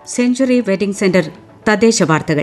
century wedding centre തദ്ദേശ വാർത്തകൾ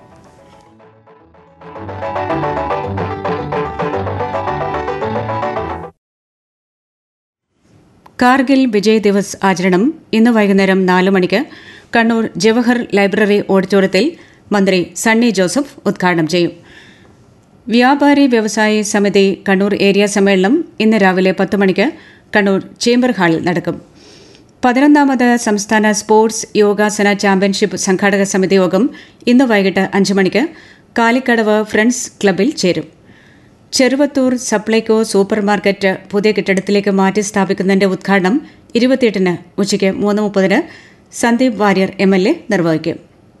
കാർഗിൽ വിജയ് ദിവസ് ആചരണം ഇന്ന് വൈകുന്നേരം നാല് മണിക്ക് കണ്ണൂർ ജവഹർ ലൈബ്രറി ഓഡിറ്റോറിയത്തിൽ മന്ത്രി സണ്ണി ജോസഫ് ഉദ്ഘാടനം ചെയ്യും വ്യാപാരി വ്യവസായി സമിതി കണ്ണൂർ ഏരിയ സമ്മേളനം ഇന്ന് രാവിലെ പത്ത് മണിക്ക് കണ്ണൂർ ചേംബർ ഹാളിൽ നടക്കും പതിനൊന്നാമത് സംസ്ഥാന സ്പോർട്സ് യോഗാസന ചാമ്പ്യൻഷിപ്പ് സംഘാടക സമിതി യോഗം ഇന്ന് വൈകിട്ട് അഞ്ച് മണിക്ക് കാലിക്കടവ് ഫ്രണ്ട്സ് ക്ലബിൽ ചേരും ചെറുവത്തൂർ സപ്ലൈകോ സൂപ്പർ മാർക്കറ്റ് പുതിയ കെട്ടിടത്തിലേക്ക് മാറ്റി സ്ഥാപിക്കുന്നതിന്റെ ഉദ്ഘാടനം ഇരുപത്തിയെട്ടിന് ഉച്ചയ്ക്ക് മൂന്ന് മുപ്പതിന് Sandeep Warrier M L A നിർവഹിക്കും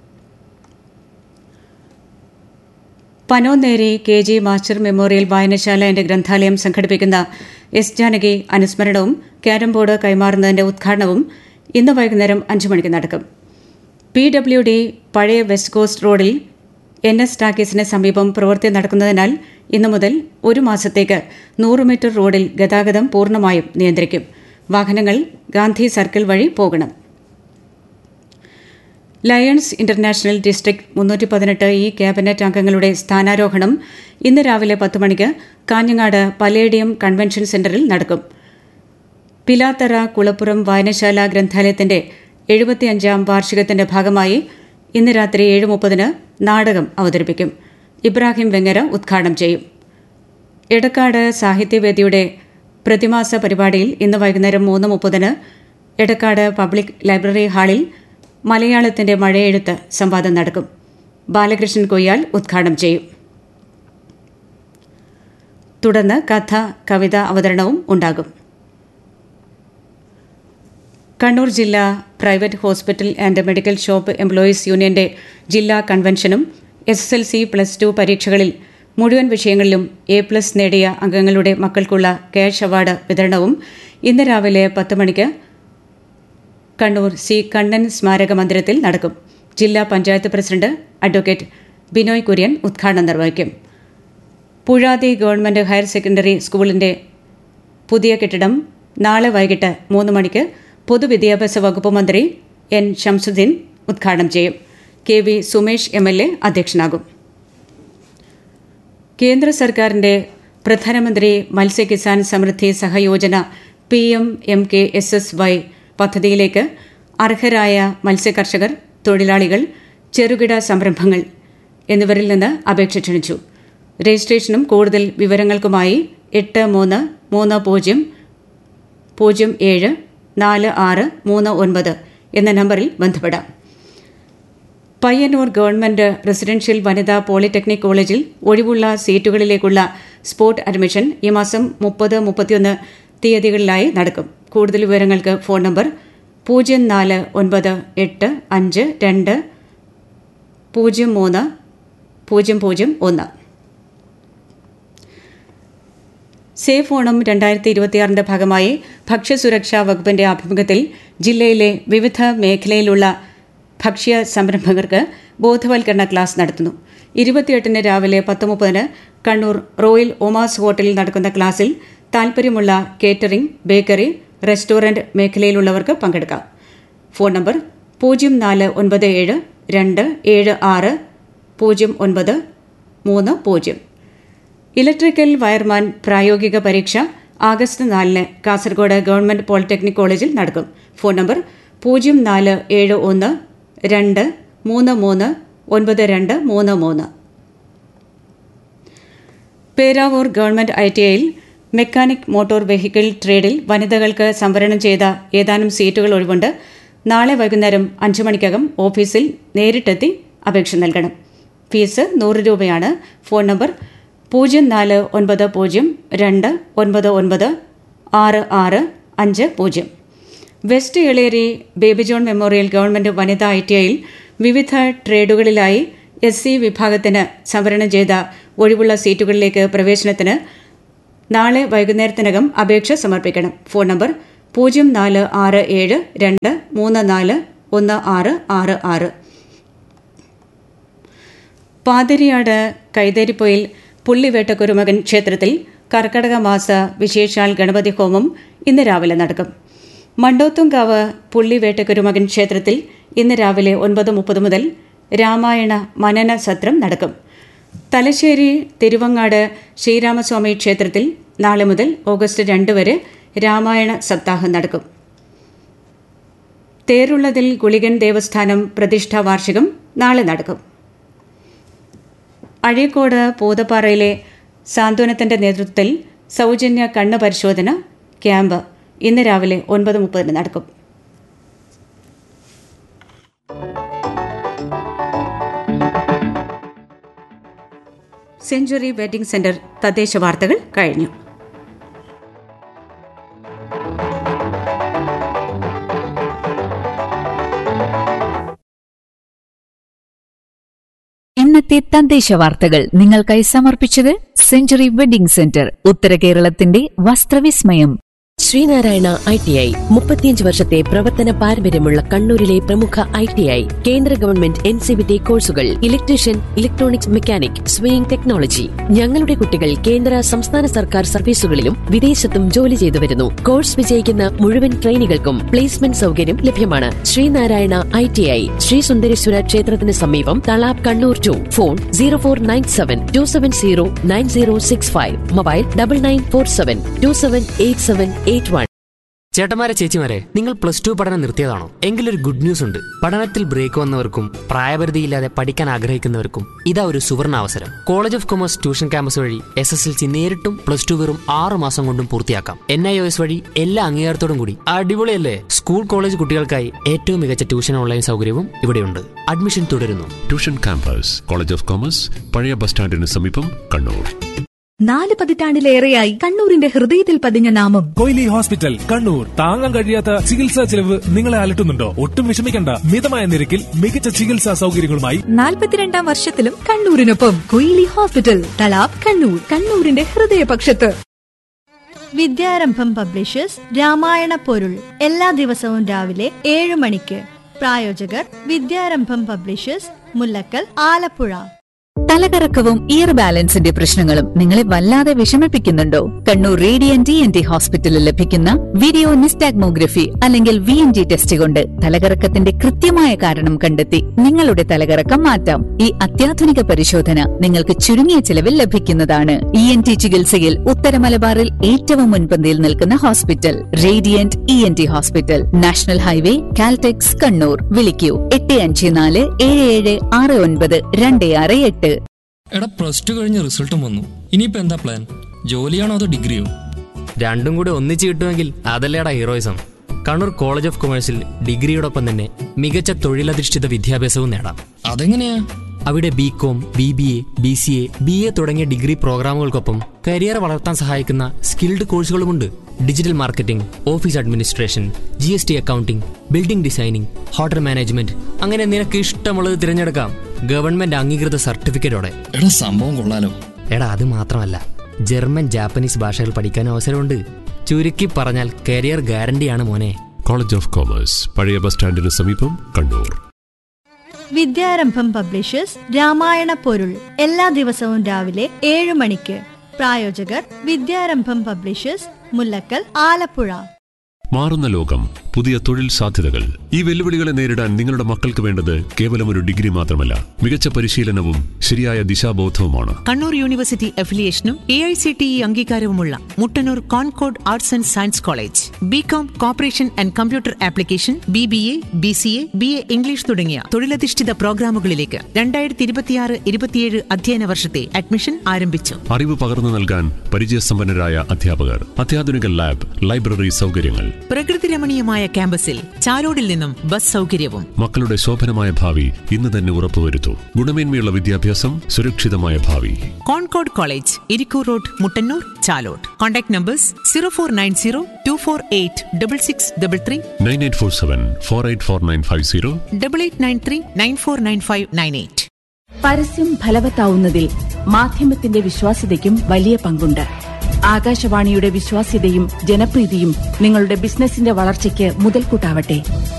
Panonneri K G master memorial വായനശാല എന്റെ ഗ്രന്ഥാലയം സംഘടിപ്പിക്കുന്ന എസ് ജാനകി അനുസ്മരണവും ക്യാരം ബോർഡ് കൈമാറുന്നതിന്റെ ഉദ്ഘാടനവും ഇന്ന് വൈകുന്നേരം അഞ്ച് മണിക്ക് നടക്കും പി ഡബ്ല്യു ഡി പഴയ വെസ്റ്റ് കോസ്റ്റ് റോഡിൽ എൻ എസ് ടാക്കീസിന് സമീപം പ്രവൃത്തി നടക്കുന്നതിനാൽ ഇന്നു മുതൽ ഒരു മാസത്തേക്ക് നൂറ് മീറ്റർ റോഡിൽ ഗതാഗതം പൂർണ്ണമായും നിയന്ത്രിക്കും വാഹനങ്ങൾ ഗാന്ധി സർക്കിൾ വഴി പോകണം ലയൺസ് ഇന്റർനാഷണൽ ഡിസ്ട്രിക്ട് മുന്നൂറ്റി പതിനെട്ട് ഈ ക്യാബിനറ്റ് അംഗങ്ങളുടെ സ്ഥാനാരോഹണം ഇന്ന് രാവിലെ പത്ത് മണിക്ക് കാഞ്ഞങ്ങാട് പലേഡിയം കൺവെൻഷൻ സെന്ററിൽ നടക്കും പിലാത്തറ കുളപ്പുറം വായനശാല ഗ്രന്ഥാലയത്തിന്റെ എഴുപത്തിയഞ്ചാം വാർഷികത്തിന്റെ ഭാഗമായി ഇന്ന് രാത്രി ഏഴ് മുപ്പതിന് നാടകം അവതരിപ്പിക്കും ഇബ്രാഹിം വെങ്ങര ഉദ്ഘാടനം ചെയ്യും എടക്കാട് സാഹിത്യവേദിയുടെ പ്രതിമാസ പരിപാടിയിൽ ഇന്ന് വൈകുന്നേരം മൂന്ന് മുപ്പതിന് എടക്കാട് പബ്ലിക് ലൈബ്രറി ഹാളിൽ മലയാളത്തിന്റെ മഴയെഴുത്ത് സംവാദം നടക്കും ബാലകൃഷ്ണൻ കൊയ്യാൽ ഉദ്ഘാടനം ചെയ്യും തുടർന്ന് കഥ കവിത അവതരണവും ഉണ്ടാകും കണ്ണൂർ ജില്ലാ private hospital and medical shop employees യൂണിയന്റെ ജില്ലാ കൺവെൻഷനും S S L C plus two പരീക്ഷകളിൽ മുഴുവൻ വിഷയങ്ങളിലും എ പ്ലസ് നേടിയ അംഗങ്ങളുടെ മക്കൾക്കുള്ള ക്യാഷ് അവാർഡ് വിതരണവും ഇന്ന് രാവിലെ പത്ത് മണിക്ക് കണ്ണൂർ സി കണ്ണൻ സ്മാരക മന്ദിരത്തിൽ നടക്കും ജില്ലാ പഞ്ചായത്ത് പ്രസിഡന്റ് അഡ്വക്കേറ്റ് ബിനോയ് കുര്യൻ ഉദ്ഘാടനം നിർവഹിക്കും പുഴാതി ഗവൺമെന്റ് ഹയർ സെക്കൻഡറി സ്കൂളിന്റെ പുതിയ കെട്ടിടം നാളെ വൈകിട്ട് മൂന്ന് മണിക്ക് പൊതുവിദ്യാഭ്യാസ വകുപ്പ് മന്ത്രി എൻ ഷംസുദ്ദീൻ ഉദ്ഘാടനം ചെയ്യും K V Sumesh M L A അധ്യക്ഷനാകും കേന്ദ്ര സർക്കാരിന്റെ Pradhan Mantri Matsya Kisan Samridhi Sahyojana P M M K S S Y പദ്ധതിയിലേക്ക് അർഹരായ മത്സ്യകർഷകർ തൊഴിലാളികൾ ചെറുകിട സംരംഭങ്ങൾ എന്നിവരിൽ നിന്ന് അപേക്ഷ ക്ഷണിച്ചു രജിസ്ട്രേഷനും കൂടുതൽ വിവരങ്ങൾക്കുമായി എട്ട് മൂന്ന് മൂന്ന് പൂജ്യം പൂജ്യം ഏഴ് നാല് ആറ് മൂന്ന് ഒൻപത് എന്ന നമ്പറിൽ ബന്ധപ്പെടാം പയ്യന്നൂർ ഗവൺമെന്റ് റെസിഡൻഷ്യൽ വനിതാ പോളിടെക്നിക് കോളേജിൽ ഒഴിവുള്ള സീറ്റുകളിലേക്കുള്ള സ്പോട്ട് അഡ്മിഷൻ ഈ മാസം മുപ്പത് മുപ്പത്തിയൊന്ന് തീയതികളിലായി നടക്കും കൂടുതൽ വിവരങ്ങൾക്ക് ഫോൺ നമ്പർ പൂജ്യം നാല് ഒൻപത് എട്ട് അഞ്ച് രണ്ട് പൂജ്യം മൂന്ന് പൂജ്യം പൂജ്യം ഒന്ന് സേഫ് ഓണം രണ്ടായിരത്തി ഇരുപത്തിയാറിന്റെ ഭാഗമായി ഭക്ഷ്യസുരക്ഷാ വകുപ്പിന്റെ ആഭിമുഖ്യത്തിൽ ജില്ലയിലെ വിവിധ മേഖലയിലുള്ള ഭക്ഷ്യ സംരംഭകർക്ക് ബോധവൽക്കരണ ക്ലാസ് നടത്തുന്നു ഇരുപത്തിയെട്ടിന് രാവിലെ പത്ത് മുപ്പതിന് കണ്ണൂർ റോയൽ ഒമാസ് ഹോട്ടലിൽ നടക്കുന്ന ക്ലാസ്സിൽ താൽപര്യമുള്ള കേറ്ററിംഗ് ബേക്കറി റെസ്റ്റോറന്റ് മേഖലയിലുള്ളവർക്ക് പങ്കെടുക്കാം ഫോൺ നമ്പർ പൂജ്യം നാല് ഒൻപത് ഏഴ് രണ്ട് ഏഴ് ആറ് പൂജ്യം ഒൻപത് മൂന്ന് പൂജ്യം ഇലക്ട്രിക്കൽ വയർമാൻ പ്രായോഗിക പരീക്ഷ ആഗസ്റ്റ് നാലിന് കാസർഗോഡ് ഗവൺമെന്റ് പോളിടെക്നിക് കോളേജിൽ നടക്കും ഫോൺ നമ്പർ പൂജ്യം നാല് ഏഴ് ഒന്ന് രണ്ട് മൂന്ന് മൂന്ന് ഒൻപത് രണ്ട് മൂന്ന് മൂന്ന് പേരാവൂർ ഗവൺമെന്റ് ഐ ടി ഐയിൽ മെക്കാനിക് മോട്ടോർ വെഹിക്കിൾ ട്രേഡിൽ വനിതകൾക്ക് സംവരണം ചെയ്ത ഏതാനും സീറ്റുകൾ ഒഴിവുണ്ട് നാളെ വൈകുന്നേരം അഞ്ചു മണിക്കകം ഓഫീസിൽ നേരിട്ടെത്തി അപേക്ഷ നൽകണം ഫീസ് നൂറ് രൂപയാണ് ഫോൺ നമ്പർ പൂജ്യം നാല് ഒൻപത് പൂജ്യം രണ്ട് ഒൻപത് ഒൻപത് ആറ് ആറ് അഞ്ച് പൂജ്യം west Eleri Baby John memorial government വനിതാ ഐ ടി ഐയിൽ വിവിധ ട്രേഡുകളിലായി എസ് സി വിഭാഗത്തിന് സംവരണം ചെയ്ത ഒഴിവുള്ള സീറ്റുകളിലേക്ക് പ്രവേശനത്തിന് നാളെ വൈകുന്നേരത്തിനകം അപേക്ഷ സമർപ്പിക്കണം ഫോൺ നമ്പർ പൂജ്യം നാല് ആറ് ഏഴ് രണ്ട് മൂന്ന് നാല് ഒന്ന് ആറ് ആറ് ആറ് പാതിരിയാട് കൈതേരിപ്പൊയിൽ പുള്ളിവേട്ടക്കുരുമകൻ ക്ഷേത്രത്തിൽ കർക്കടക മാസ വിശേഷാൽ ഗണപതി ഹോമം ഇന്ന് രാവിലെ നടക്കും മണ്ടോത്തുംകാവ് പുള്ളിവേട്ടക്കുരുമകൻ ക്ഷേത്രത്തിൽ ഇന്ന് രാവിലെ ഒൻപത് മുപ്പത് മുതൽ രാമായണ മനന സത്രം നടക്കും തലശ്ശേരി തിരുവങ്ങാട് ശ്രീരാമസ്വാമി ക്ഷേത്രത്തിൽ നാളെ മുതൽ ഓഗസ്റ്റ് രണ്ട് വരെ രാമായണ സപ്താഹം നടക്കും തേരുള്ളതിൽ ഗുളികൻ ദേവസ്ഥാനം പ്രതിഷ്ഠാ വാർഷികം നാളെ നടക്കും അഴീക്കോട് പൂതപ്പാറയിലെ സാന്ത്വനത്തിന്റെ നേതൃത്വത്തിൽ സൗജന്യ കണ്ണ് പരിശോധന ക്യാമ്പ് ഇന്ന് രാവിലെ ഒൻപത് മുപ്പതിന് നടക്കും സെഞ്ചുറി വെഡിംഗ് സെന്റർ തദ്ദേശ വാർത്തകൾ കഴിഞ്ഞു ഇന്നത്തെ തദ്ദേശ വാർത്തകൾ നിങ്ങൾക്കായി സമർപ്പിച്ചത് സെഞ്ചുറി വെഡിംഗ് സെന്റർ ഉത്തര കേരളത്തിന്റെ വസ്ത്രവിസ്മയം ശ്രീനാരായണ ഐ ടി ഐ മുപ്പത്തിയഞ്ച് വർഷത്തെ പ്രവർത്തന പാരമ്പര്യമുള്ള കണ്ണൂരിലെ പ്രമുഖ ഐ ടി ഐ കേന്ദ്ര government N C B T കോഴ്സുകൾ electrician electronics mechanic sewing technology ഞങ്ങളുടെ കുട്ടികൾ കേന്ദ്ര സംസ്ഥാന സർക്കാർ സർവീസുകളിലും വിദേശത്തും ജോലി ചെയ്തു വരുന്നു കോഴ്സ് വിജയിക്കുന്ന മുഴുവൻ ട്രെയിനികൾക്കും പ്ലേസ്മെന്റ് സൗകര്യം ലഭ്യമാണ് Sreenarayana I T I Sree Sundareswara ക്ഷേത്രത്തിന് സമീപം Thalap Kannur two phone zero four nine seven two seven zero nine zero six five mobile double nine four seven two seven eight seven eight one ചേട്ടന്മാരെ ചേച്ചിമാരെ നിങ്ങൾ പ്ലസ് ടു പഠനം നിർത്തിയതാണോ എങ്കിലൊരു ഗുഡ് ന്യൂസ് ഉണ്ട് പഠനത്തിൽ break വന്നവർക്കും പ്രായപരിധിയില്ലാതെ പഠിക്കാൻ ആഗ്രഹിക്കുന്നവർക്കും ഇതാ ഒരു സുവർണ അവസരം college of commerce tuition campus വഴി എസ് എസ് എൽ സി നേരിട്ടും പ്ലസ് ടു വെറും ആറ് മാസം കൊണ്ടും പൂർത്തിയാക്കാം എൻ ഐ ഒ എസ് വഴി എല്ലാ അംഗീകാരത്തോടും കൂടി അടിപൊളിയല്ലേ സ്കൂൾ കോളേജ് കുട്ടികൾക്കായി ഏറ്റവും മികച്ച ട്യൂഷൻ ഓൺലൈൻ സൗകര്യവും ഇവിടെയുണ്ട് അഡ്മിഷൻ തുടരുന്നു tuition campus college of commerce പഴയ ബസ് സ്റ്റാൻഡിന് സമീപം കണ്ണൂർ നാല് പതിറ്റാണ്ടിലേറെയായി കണ്ണൂരിന്റെ ഹൃദയത്തിൽ പതിഞ്ഞ നാമം കൊയിലി ഹോസ്പിറ്റൽ കണ്ണൂർ താങ്ങാൻ കഴിയാത്ത ചികിത്സാ ചെലവ് നിങ്ങളെ അലട്ടുന്നുണ്ടോ ഒട്ടും വിഷമിക്കണ്ട മിതമായ നിരക്കിൽ മികച്ച ചികിത്സാ സൗകര്യങ്ങളുമായി നാൽപ്പത്തിരണ്ടാം വർഷത്തിലും കണ്ണൂരിനൊപ്പം കൊയിലി ഹോസ്പിറ്റൽ തലാബ് കണ്ണൂർ കണ്ണൂരിന്റെ ഹൃദയപക്ഷത്ത് വിദ്യാരംഭം പബ്ലിഷേഴ്സ് രാമായണ പൊരുൾ എല്ലാ ദിവസവും രാവിലെ ഏഴ് മണിക്ക് പ്രായോജകർ വിദ്യാരംഭം പബ്ലിഷേഴ്സ് മുല്ലക്കൽ ആലപ്പുഴ തലകറക്കവും ഇയർ ബാലൻസിന്റെ പ്രശ്നങ്ങളും നിങ്ങളെ വല്ലാതെ വിഷമിപ്പിക്കുന്നുണ്ടോ Kannur radiant T N T ഹോസ്പിറ്റലിൽ ലഭിക്കുന്ന വീഡിയോ നിസ്റ്റാഗ്മോഗ്രഫി അല്ലെങ്കിൽ വി എൻ ജി ടെസ്റ്റ് കൊണ്ട് തലകറക്കത്തിന്റെ കൃത്യമായ കാരണം കണ്ടെത്തി നിങ്ങളുടെ തലകറക്കം മാറ്റാം ഈ അത്യാധുനിക പരിശോധന നിങ്ങൾക്ക് ചുരുങ്ങിയ ചിലവിൽ ലഭിക്കുന്നതാണ് ഇ എൻ ടി ചികിത്സയിൽ ഉത്തര മലബാറിൽ ഏറ്റവും മുൻപന്തിയിൽ നിൽക്കുന്ന hospital radiant E N T hospital national highway Caltex Kannur വിളിക്കൂ എട്ട് അഞ്ച് നാല് ഏഴ് ഏഴ് ആറ് ഒൻപത് രണ്ട് ആറ് എട്ട് എടാ പ്ലസ് ടു കഴിഞ്ഞ് റിസൾട്ടും വന്നു ഇനിയിപ്പോ എന്താ പ്ലാൻ ജോലിയാണോ അതോ ഡിഗ്രിയോ രണ്ടും കൂടെ ഒന്നിച്ച് കിട്ടുമെങ്കിൽ അതല്ലേടാ ഹീറോയിസം കണ്ണൂർ കോളേജ് ഓഫ് കൊമേഴ്സിൽ ഡിഗ്രിയോടൊപ്പം തന്നെ മികച്ച തൊഴിലധിഷ്ഠിത വിദ്യാഭ്യാസവും നേടാം അതെങ്ങനെയാ അവിടെ B com B B A B C A B A തുടങ്ങിയ ഡിഗ്രി പ്രോഗ്രാമുകൾക്കൊപ്പം കരിയർ വളർത്താൻ സഹായിക്കുന്ന സ്കിൽഡ് കോഴ്സുകളുമുണ്ട് digital marketing office administration G S T accounting building designing hotel management അങ്ങനെ നിനക്ക് ഇഷ്ടമുള്ളത് തിരഞ്ഞെടുക്കാം ഗവൺമെന്റ് അംഗീകൃത സർട്ടിഫിക്കറ്റോടെ എടാ സംഭവം കൊള്ളാലോ എടാ അത് മാത്രമല്ല ജർമ്മൻ ജാപ്പനീസ് ഭാഷകൾ പഠിക്കാൻ അവസരമുണ്ട് ചുരുക്കി പറഞ്ഞാൽ കരിയർ ഗ്യാരണ്ടിയാണ് മോനെ കോളേജ് ഓഫ് കോമേഴ്സ് പഴയ ബസ് സ്റ്റാൻഡിന് സമീപം കണ്ണൂർ വിദ്യാരംഭം പബ്ലിഷേഴ്സ് രാമായണ പൊരുൾ എല്ലാ ദിവസവും രാവിലെ ഏഴ് മണിക്ക് പ്രായോജകർ വിദ്യാരംഭം പബ്ലിഷേഴ്സ് മുല്ലക്കൽ ആലപ്പുഴ മാറുന്ന ലോകം പുതിയ തൊഴിൽ സാധ്യതകൾ ഈ വെല്ലുവിളികളെ നേരിടാൻ നിങ്ങളുടെ മക്കൾക്ക് വേണ്ടത് കേവലം ഒരു ഡിഗ്രി മാത്രമല്ല മികച്ച പരിശീലനവും ശരിയായ ദിശാബോധവുമാണ് കണ്ണൂർ യൂണിവേഴ്സിറ്റി അഫിലിയേഷനും A I C T E അംഗീകാരവുമുള്ള Muttannur Concord arts and science college B com cooperation and computer application B B A B C A B A English തുടങ്ങിയ തൊഴിലധിഷ്ഠിത പ്രോഗ്രാമുകളിലേക്ക് രണ്ടായിരത്തി ഇരുപത്തിയാറ് ഇരുപത്തിയേഴ് അധ്യയന വർഷത്തെ അഡ്മിഷൻ ആരംഭിച്ചു അറിവ് പകർന്നു നൽകാൻ പരിചയസമ്പന്നരായ അധ്യാപകർ അത്യാധുനിക ലാബ് ലൈബ്രറി സൗകര്യങ്ങൾ പ്രകൃതി രമണീയമായ ക്യാമ്പസിൽ ചാലോടിൽ നിന്നും ബസ് സൗകര്യവും മക്കളുടെ ശോഭനമായ ഭാവി ഇന്ന് തന്നെ ഉറപ്പുവരുത്തൂ ഗുണമേന്മയുള്ള വിദ്യാഭ്യാസം സുരക്ഷിതമായ ഭാവി Concord college Irikkur road Muttannur Chalode contact numbers zero four nine zero two four eight double six double three nine eight four seven four eight four nine five zero double eight nine three nine four nine five nine eight പരസ്യം ഫലവത്താവുന്നതിൽ മാധ്യമത്തിന്റെ വിശ്വാസ്യതയ്ക്കും വലിയ പങ്കുണ്ട് ആകാശവാണിയുടെ വിശ്വാസ്യതയും ജനപ്രീതിയും നിങ്ങളുടെ ബിസിനസിന്റെ വളർച്ചയ്ക്ക് മുതൽക്കൂട്ടാവട്ടെ